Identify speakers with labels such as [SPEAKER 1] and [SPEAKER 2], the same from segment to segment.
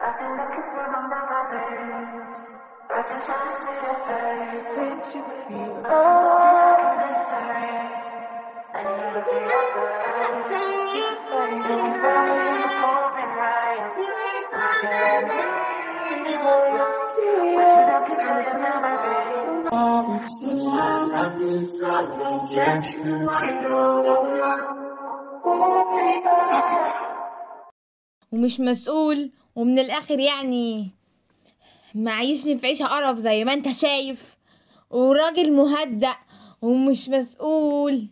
[SPEAKER 1] ومش مسؤول ومن الاخر يعني معيشني في عيشة قرف زي ما انت شايف وراجل مهزأ ومش مسؤول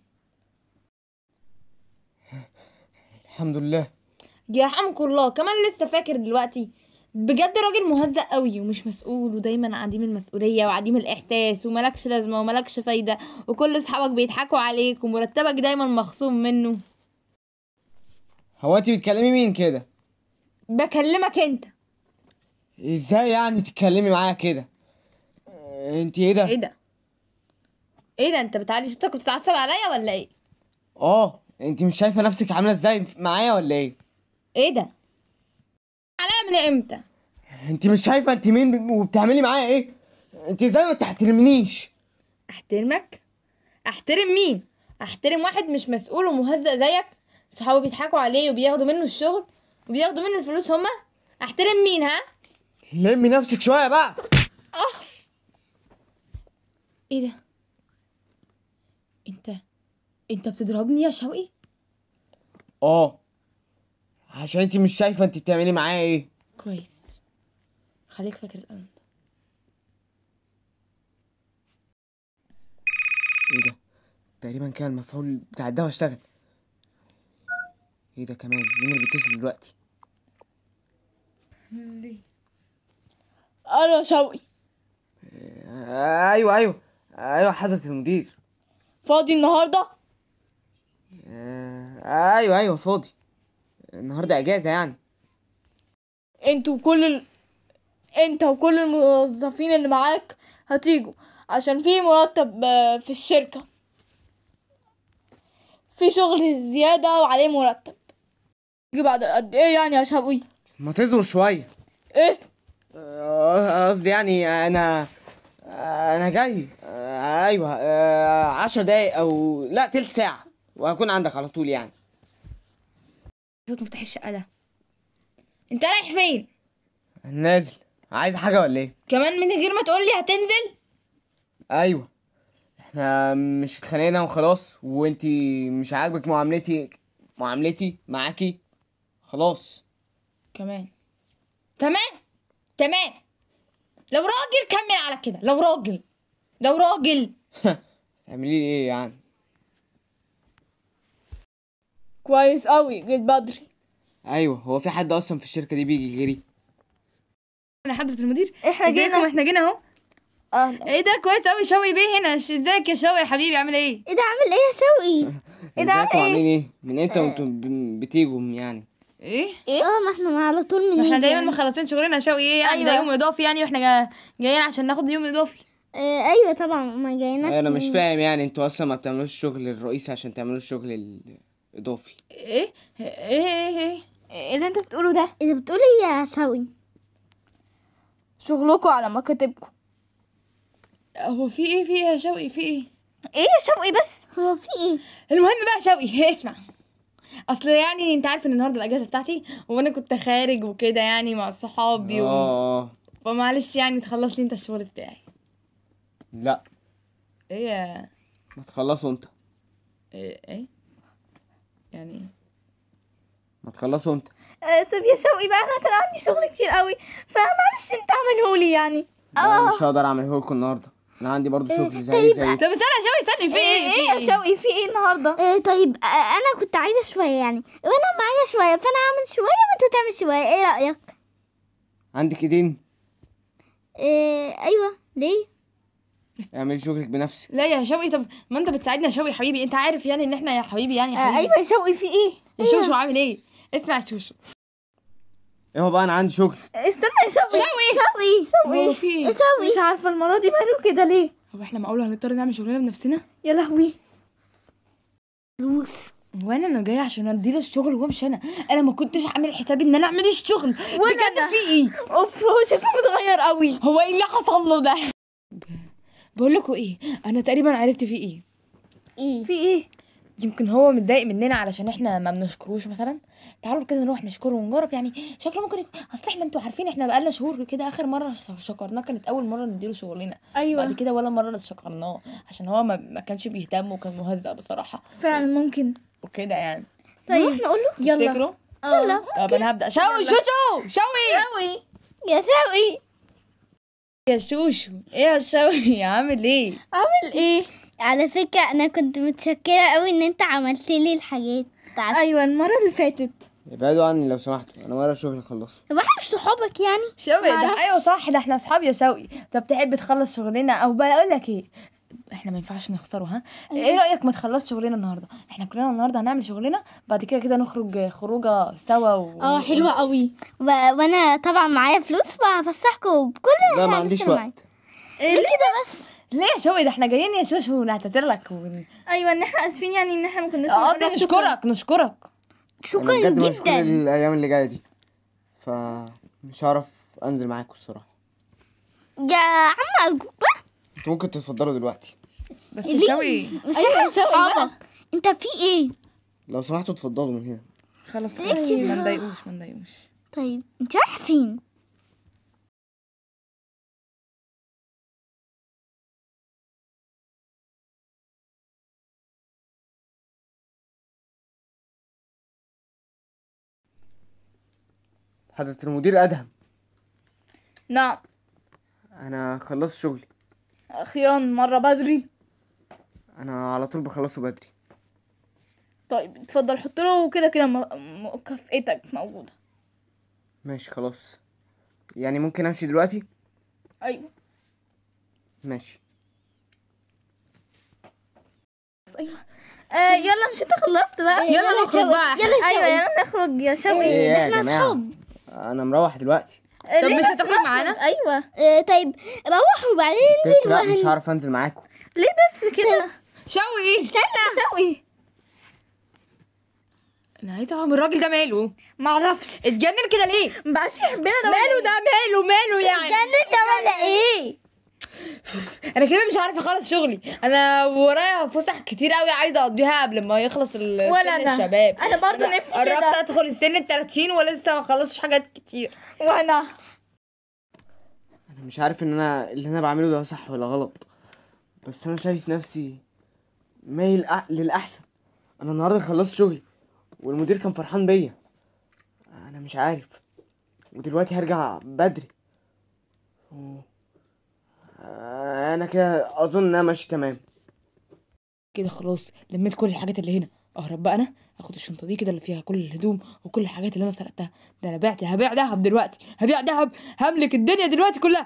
[SPEAKER 2] الحمد لله
[SPEAKER 1] يرحمك الله كمان لسه فاكر دلوقتي بجد راجل مهزأ قوي ومش مسؤول ودايما عديم المسؤولية وعديم الإحساس وملكش لازمة وملكش فايدة وكل أصحابك بيضحكوا عليك ومرتبك دايما مخصوم منه
[SPEAKER 2] هو انت بتكلمي مين كده
[SPEAKER 1] بكلمك انت
[SPEAKER 2] ازاي يعني تتكلمي معايا كده انت ايه ده
[SPEAKER 1] ايه ده ايه ده انت بتعلي صوتك وتتعصب عليا ولا ايه
[SPEAKER 2] اه انت مش شايفه نفسك عامله ازاي معايا ولا ايه
[SPEAKER 1] ايه ده عليا من امتى
[SPEAKER 2] انت مش شايفه انت مين وبتعملي معايا ايه انت ازاي ما تحترمنيش
[SPEAKER 1] احترمك احترم مين احترم واحد مش مسؤول ومهزأ زيك صحابه بيضحكوا عليه وبياخدوا منه الشغل وبياخدوا منه الفلوس هما احترم مين ها
[SPEAKER 2] لمي نفسك شويه بقى
[SPEAKER 1] ايه ده انت انت بتضربني يا شوقي
[SPEAKER 2] اه عشان انت مش شايفه انت بتعملي معايا ايه
[SPEAKER 1] كويس خليك فاكر الامر ده
[SPEAKER 2] ايه ده تقريبا كان المفعول بتاع الدواء اشتغل ايه ده كمان مين اللي بيتصل دلوقتي
[SPEAKER 1] الو يا شوقي
[SPEAKER 2] آه ايوه ايوه ايوه حضرة المدير
[SPEAKER 1] فاضي النهارده
[SPEAKER 2] آه ايوه ايوه فاضي النهارده اجازه يعني
[SPEAKER 1] انت وكل ال... انت وكل الموظفين اللي معاك هتيجوا عشان في مرتب آه، في الشركة في شغل زيادة وعليه مرتب يجي بعد قد ايه يعني يا شوقي
[SPEAKER 2] ما تصبر شويه
[SPEAKER 1] ايه
[SPEAKER 2] آه، قصدي يعني انا انا جاي آه، ايوه آه، عشر دقايق او لا تلت ساعه وهكون عندك على طول يعني
[SPEAKER 1] صوت مفتاح الشقة ده انت رايح فين
[SPEAKER 2] نازل عايز حاجه ولا ايه
[SPEAKER 1] كمان من غير ما تقولي هتنزل
[SPEAKER 2] ايوه احنا مش اتخانقنا وخلاص وانتي مش عاجبك معاملتي معاملتي معاكي خلاص
[SPEAKER 1] كمان تمام تمام لو راجل كمل على كده لو راجل لو راجل
[SPEAKER 2] تعملي لي ايه يعني
[SPEAKER 1] كويس قوي جيت بدري
[SPEAKER 2] ايوه هو في حد اصلا في الشركه دي بيجي غيري
[SPEAKER 1] انا حضرة المدير
[SPEAKER 3] احنا
[SPEAKER 1] ازيكم
[SPEAKER 3] جينا
[SPEAKER 1] احنا جينا اهو
[SPEAKER 3] اهلا
[SPEAKER 1] ايه ده كويس قوي شوقي بيه هنا ش- ازيك يا شوقي يا حبيبي عامل ايه
[SPEAKER 3] ايه ده عامل ايه يا شوقي
[SPEAKER 1] ايه ده عامل
[SPEAKER 2] ازيكم
[SPEAKER 1] ايه؟
[SPEAKER 2] عاملين ايه من امتى وانتم ب- بتيجوا يعني
[SPEAKER 1] ايه
[SPEAKER 3] ايه اه ما احنا على طول
[SPEAKER 1] ما
[SPEAKER 3] من
[SPEAKER 1] احنا دايما مخلصين شغلنا يا شوقي ايه يعني ده
[SPEAKER 3] أيوة.
[SPEAKER 1] يوم اضافي يعني واحنا جا- جايين عشان ناخد يوم اضافي
[SPEAKER 3] إيه ايوه طبعا ما جايناش
[SPEAKER 2] انا مش
[SPEAKER 3] من-
[SPEAKER 2] فاهم يعني انتوا اصلا ما بتعملوش الشغل الرئيسي عشان تعملوا الشغل الاضافي
[SPEAKER 1] ايه ايه ايه ايه
[SPEAKER 3] ايه اللي انت بتقوله ده ايه اللي بتقولي إيه يا شوقي
[SPEAKER 1] شغلكم على مكاتبكم هو في ايه في ايه يا شوقي في ايه
[SPEAKER 3] ايه يا شوقي بس هو في ايه
[SPEAKER 1] المهم بقى شوقي اسمع اصل يعني انت عارف ان النهارده الاجازه بتاعتي وانا كنت خارج وكده يعني مع صحابي و...
[SPEAKER 2] اه آه.
[SPEAKER 1] فمعلش يعني تخلص لي انت الشغل بتاعي
[SPEAKER 2] لا
[SPEAKER 1] ايه يا-
[SPEAKER 2] ما تخلصوا انت
[SPEAKER 1] ايه ايه يعني
[SPEAKER 2] ما تخلصوا انت
[SPEAKER 3] آه طب يا شوقي بقى انا كان عندي شغل كتير قوي فمعلش انت عملهولي يعني
[SPEAKER 2] انا مش هقدر اعمله لكم النهارده انا عندي برضو شغل زي
[SPEAKER 3] طيب،
[SPEAKER 2] زي
[SPEAKER 1] طب استنى يا شوقي استني في ايه في
[SPEAKER 3] ايه يا شوقي في ايه النهارده إيه طيب آه انا كنت عايزه شويه يعني وانا معايا شويه فانا هعمل شويه وانت تعمل شويه ايه رايك
[SPEAKER 2] عندك ايدين
[SPEAKER 3] إيه ايوه ليه
[SPEAKER 2] اعملي شغلك بنفسك
[SPEAKER 1] لا يا شوقي طب ما انت بتساعدني يا شوقي حبيبي انت عارف يعني ان احنا يا حبيبي يعني يا
[SPEAKER 3] آه
[SPEAKER 1] حبيبي
[SPEAKER 3] ايوه يا شوقي في ايه
[SPEAKER 1] يا شوشو عامل ايه اسمع يا شوشو
[SPEAKER 2] ايه هو بقى انا عندي شغل
[SPEAKER 3] استنى يا شوقي
[SPEAKER 1] شوقي.
[SPEAKER 3] شوقي
[SPEAKER 1] هو
[SPEAKER 3] شوقي
[SPEAKER 1] في ايه
[SPEAKER 3] شوقي مش عارفه المره دي ماله كده ليه
[SPEAKER 1] هو احنا معقول هنضطر نعمل شغلنا بنفسنا
[SPEAKER 3] يا لهوي فلوس
[SPEAKER 1] وانا انا جايه عشان اديله الشغل وامشي انا انا ما كنتش عامل حسابي ان انا اعمل الشغل بجد
[SPEAKER 3] أنا.
[SPEAKER 1] في ايه
[SPEAKER 3] اوف هو شكله متغير قوي
[SPEAKER 1] هو ايه اللي حصل له ده بقول لكم ايه انا تقريبا عرفت في ايه
[SPEAKER 3] ايه في ايه
[SPEAKER 1] يمكن هو متضايق مننا علشان احنا ما بنشكروش مثلا تعالوا كده نروح نشكره ونجرب يعني شكله ممكن يكون اصل احنا انتوا عارفين احنا بقالنا شهور كده اخر مره ش- شكرناه كانت اول مره نديله شغلنا
[SPEAKER 3] ايوه
[SPEAKER 1] بعد كده ولا مره شكرناه عشان هو ما, ما كانش بيهتم وكان مهزأ بصراحه
[SPEAKER 3] فعلا ممكن
[SPEAKER 1] وكده يعني
[SPEAKER 3] طيب نقول له يلا
[SPEAKER 1] تفتكروا
[SPEAKER 3] يلا
[SPEAKER 1] طب انا هبدا شوي شوشو شوي
[SPEAKER 3] شوي يا شوي
[SPEAKER 1] يا شوشو ايه يا شوي عامل ايه
[SPEAKER 3] عامل ايه على فكرة انا كنت متشكرة قوي ان انت عملت لي الحاجات بتاعتي ايوه المرة اللي فاتت
[SPEAKER 2] ابعدوا عني لو سمحتوا انا ولا شغل خلصه
[SPEAKER 3] طب احنا مش صحابك يعني
[SPEAKER 1] شوقي ده
[SPEAKER 3] معرفش.
[SPEAKER 1] ايوه صح ده احنا اصحاب يا شوقي طب تحب تخلص شغلنا او بقول لك ايه احنا ما ينفعش نخسره ها ايه رايك ما تخلص شغلنا النهارده احنا كلنا النهارده هنعمل شغلنا بعد كده كده نخرج خروجه سوا و...
[SPEAKER 3] اه حلوة قوي و... وانا طبعا معايا فلوس فهفسحكم بكل
[SPEAKER 2] لا ما
[SPEAKER 3] حاجة
[SPEAKER 2] عنديش
[SPEAKER 3] أنا
[SPEAKER 2] وقت
[SPEAKER 3] معايا. ليه كده بس
[SPEAKER 1] ليه يا شوقي ده احنا جايين يا شوشو ونعتذر لك ون...
[SPEAKER 4] ايوه ان احنا اسفين يعني ان احنا ما كناش
[SPEAKER 1] اه
[SPEAKER 4] نقول لك
[SPEAKER 1] قصدي نشكرك نشكرك
[SPEAKER 2] انا
[SPEAKER 3] شكرا
[SPEAKER 2] بجد مشغول
[SPEAKER 3] جدا
[SPEAKER 2] الايام اللي جايه دي فمش هعرف انزل معاكم الصراحه
[SPEAKER 3] يا عم ارجوك بقى
[SPEAKER 2] انتوا ممكن تتفضلوا دلوقتي
[SPEAKER 1] بس
[SPEAKER 3] ليه؟
[SPEAKER 1] شوقي
[SPEAKER 3] مش
[SPEAKER 4] أيوة
[SPEAKER 3] احنا
[SPEAKER 4] يا شوقي
[SPEAKER 3] صحابك انت في ايه
[SPEAKER 2] لو سمحتوا اتفضلوا من هنا
[SPEAKER 1] خلاص
[SPEAKER 3] ليه
[SPEAKER 1] خلاص
[SPEAKER 3] كده؟
[SPEAKER 1] ما نضايقوش ما نضايقوش
[SPEAKER 3] طيب انت رايحة فين
[SPEAKER 2] حضرة المدير ادهم
[SPEAKER 4] نعم
[SPEAKER 2] انا خلصت شغلي
[SPEAKER 4] اخيرا مرة بدري
[SPEAKER 2] انا على طول بخلصه بدري
[SPEAKER 4] طيب اتفضل حط له كده كده م- مكافئتك موجودة
[SPEAKER 2] ماشي خلاص يعني ممكن امشي دلوقتي
[SPEAKER 4] ايوه
[SPEAKER 2] ماشي
[SPEAKER 4] آه يلا مش انت خلصت بقى
[SPEAKER 3] إيه،
[SPEAKER 1] يلا نخرج
[SPEAKER 3] شوقي.
[SPEAKER 1] بقى.
[SPEAKER 3] يلا
[SPEAKER 4] ايوه
[SPEAKER 3] شوقي.
[SPEAKER 4] يلا نخرج يا شوقي
[SPEAKER 2] ايه يا
[SPEAKER 3] احنا
[SPEAKER 2] جماعه
[SPEAKER 3] اصحاب
[SPEAKER 2] انا مروح دلوقتي
[SPEAKER 4] آه،
[SPEAKER 1] طب
[SPEAKER 4] ليه
[SPEAKER 1] مش
[SPEAKER 4] بس
[SPEAKER 1] هتخرج
[SPEAKER 4] نخرج؟
[SPEAKER 1] معانا؟
[SPEAKER 4] ايوه
[SPEAKER 3] اه طيب روح وبعدين
[SPEAKER 2] قلت لك لا مش هعرف انزل معاكم
[SPEAKER 4] ليه بس كده
[SPEAKER 1] شوقي
[SPEAKER 3] استنى
[SPEAKER 4] شوقي
[SPEAKER 1] انا عايزه اعرف الراجل ده ماله
[SPEAKER 4] معرفش
[SPEAKER 1] اتجنن كده ليه
[SPEAKER 4] مبقاش يحبنا ده
[SPEAKER 1] ماله ده ماله ماله يعني
[SPEAKER 3] استنى ده ولا ايه
[SPEAKER 1] انا كده مش عارفه اخلص شغلي انا ورايا فسح كتير قوي عايزه اقضيها قبل ما يخلص ال-
[SPEAKER 4] ولا
[SPEAKER 1] سن
[SPEAKER 4] أنا.
[SPEAKER 1] الشباب
[SPEAKER 4] انا برضو نفسي
[SPEAKER 1] قربت
[SPEAKER 4] كده
[SPEAKER 1] ادخل السن ال 30 ولسه ما خلصتش حاجات كتير
[SPEAKER 4] وانا
[SPEAKER 2] انا مش عارف ان انا اللي انا بعمله ده صح ولا غلط بس انا شايف نفسي مايل أ- للاحسن انا النهارده خلصت شغلي والمدير كان فرحان بيا انا مش عارف ودلوقتي هرجع بدري و... آه، انا كده اظن ان انا ماشي تمام
[SPEAKER 1] كده خلاص لميت كل الحاجات اللي هنا اهرب بقى انا اخد الشنطه دي كده اللي فيها كل الهدوم وكل الحاجات اللي انا سرقتها ده انا بعت هبيع دهب دلوقتي هبيع دهب هملك الدنيا دلوقتي كلها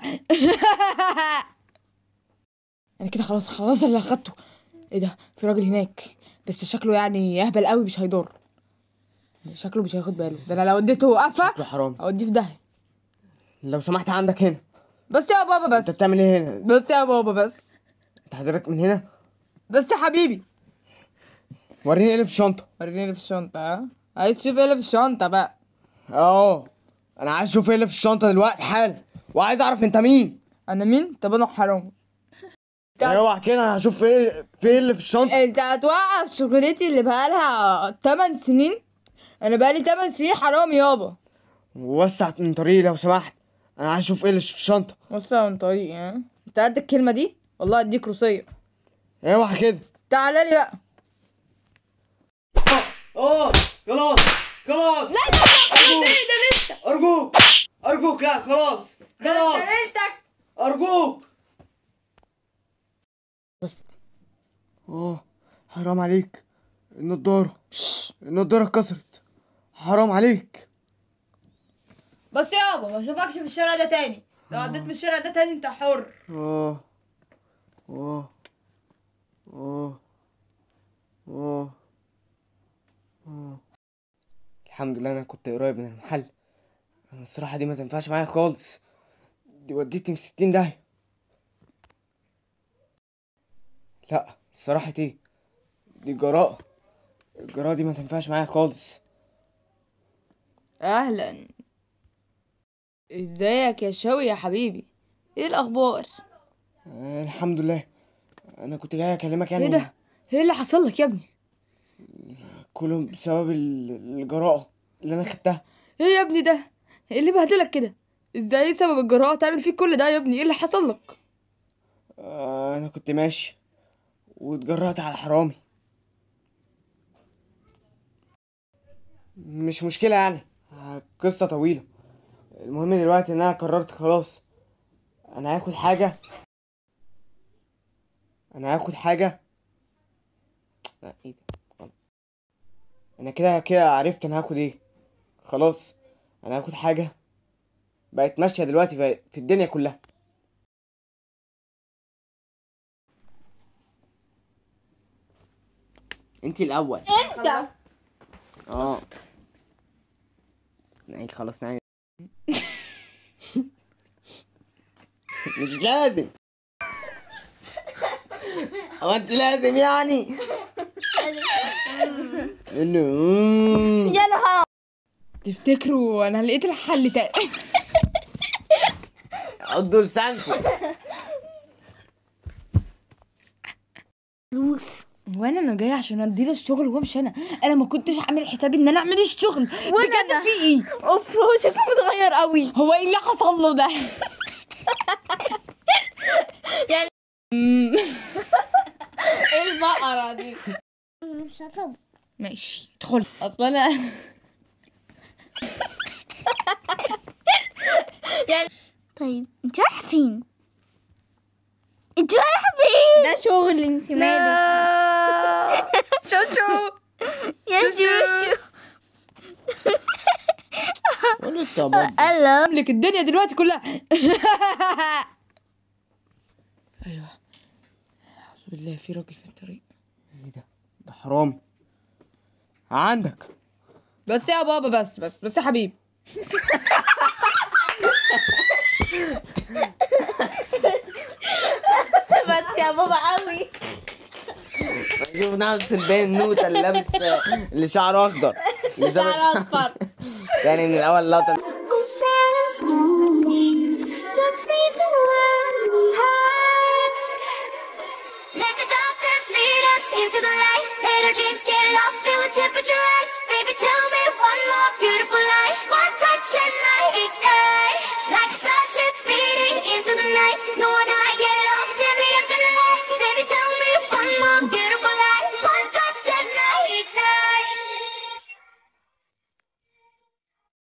[SPEAKER 1] انا كده خلاص خلاص اللي اخدته ايه ده في راجل هناك بس شكله يعني يهبل قوي مش هيضر شكله مش هياخد باله ده انا لو اديته وقفه
[SPEAKER 2] شكله حرامي
[SPEAKER 1] اوديه في داهيه
[SPEAKER 2] لو سمحت عندك هنا
[SPEAKER 1] بس يا بابا
[SPEAKER 2] انت
[SPEAKER 1] بس
[SPEAKER 2] بتعمل ايه هنا
[SPEAKER 1] بس يا بابا بس
[SPEAKER 2] انت حضرتك من هنا
[SPEAKER 1] بس يا حبيبي
[SPEAKER 2] وريني ايه اللي في الشنطه
[SPEAKER 1] وريني اللي في الشنطه ها عايز تشوف ايه اللي في الشنطه بقى
[SPEAKER 2] اه انا عايز اشوف ايه اللي في الشنطه دلوقتي حالا وعايز اعرف انت مين
[SPEAKER 1] انا مين طب انا حرامي
[SPEAKER 2] اوعى كده انا هشوف ايه في ايه اللي في الشنطه
[SPEAKER 1] انت هتوقف شغلتي اللي بقالها 8 سنين انا بقالي 8 سنين حرامي يابا
[SPEAKER 2] وسع من طريقي لو سمحت انا عايز اشوف ايه اللي في الشنطه
[SPEAKER 1] بص يا من طريقي ها انت قد الكلمه دي والله اديك روسيه
[SPEAKER 2] اوعى كده
[SPEAKER 1] تعالى لي بقى
[SPEAKER 2] اه خلاص خلاص لا لا ده لسه ارجوك ارجوك لا خلاص خلاص ارجوك
[SPEAKER 1] بس
[SPEAKER 2] اه حرام عليك النضاره النضاره اتكسرت حرام عليك
[SPEAKER 1] بس يابا ما اشوفكش في الشارع ده تاني لو عديت من الشارع ده تاني انت حر
[SPEAKER 2] اه اه اه اه اه الحمد لله انا كنت قريب من المحل انا الصراحه دي ما تنفعش معايا خالص دي وديتني في ستين داهيه لا الصراحه ايه دي جراءه الجراءة دي ما تنفعش معايا خالص
[SPEAKER 1] اهلا ازيك يا شوي يا حبيبي ايه الاخبار
[SPEAKER 2] آه الحمد لله انا كنت جاي اكلمك يعني
[SPEAKER 1] ايه ده ايه اللي حصل لك يا ابني
[SPEAKER 2] كله بسبب ال- الجراءة اللي انا خدتها
[SPEAKER 1] ايه يا ابني ده ايه اللي بهدلك كده ازاي سبب الجراءة تعمل فيك كل ده يا ابني ايه اللي حصل لك
[SPEAKER 2] آه انا كنت ماشي واتجرأت على حرامي مش مشكلة يعني آه، قصة طويلة المهم دلوقتي ان انا قررت خلاص انا هاخد حاجة انا هاخد حاجة لا ايه ده غلط. انا كده كده عرفت انا هاخد ايه خلاص انا هاخد حاجة بقت ماشية دلوقتي في في الدنيا كلها انت الاول
[SPEAKER 4] انت
[SPEAKER 2] اه نعيد خلاص نعيد مش لازم هو انت لازم يعني انه
[SPEAKER 3] يا نهار
[SPEAKER 1] تفتكروا انا لقيت الحل تاني
[SPEAKER 2] عضوا لسانكم
[SPEAKER 3] فلوس
[SPEAKER 1] وانا انا جايه عشان اديله الشغل وامشي انا انا ما كنتش عامل حسابي ان انا اعمل الشغل بجد في ايه
[SPEAKER 4] اوف هو شكله متغير قوي
[SPEAKER 1] هو ايه اللي حصل له ده يعني مم. ايه البقرة دي
[SPEAKER 3] مش هصب
[SPEAKER 1] ماشي ادخلي اصلا انا
[SPEAKER 3] طيب انت رايحه فين انت رايحه فين
[SPEAKER 4] ده شغل انت مالك
[SPEAKER 1] شو شو
[SPEAKER 3] يا شوشو
[SPEAKER 2] لسه برضه
[SPEAKER 3] الله
[SPEAKER 1] املك الدنيا دلوقتي كلها ايوه اعوذ بالله في راجل في الطريق
[SPEAKER 2] ايه ده ده حرام عندك
[SPEAKER 1] بس يا بابا بس بس بس يا حبيبي
[SPEAKER 4] بس يا بابا قوي
[SPEAKER 2] شوف نفس البين نوتة اللي لابس اللي شعره اخضر اللي ظابط
[SPEAKER 4] شعره
[SPEAKER 2] شعره.
[SPEAKER 4] اصفر
[SPEAKER 2] يعني من الاول لقطة
[SPEAKER 5] Santa's morning. Let's leave the world behind. Let the darkness lead us into the light. Let our dreams get lost, feel the temperature rise. Baby, tell me one more beautiful lie.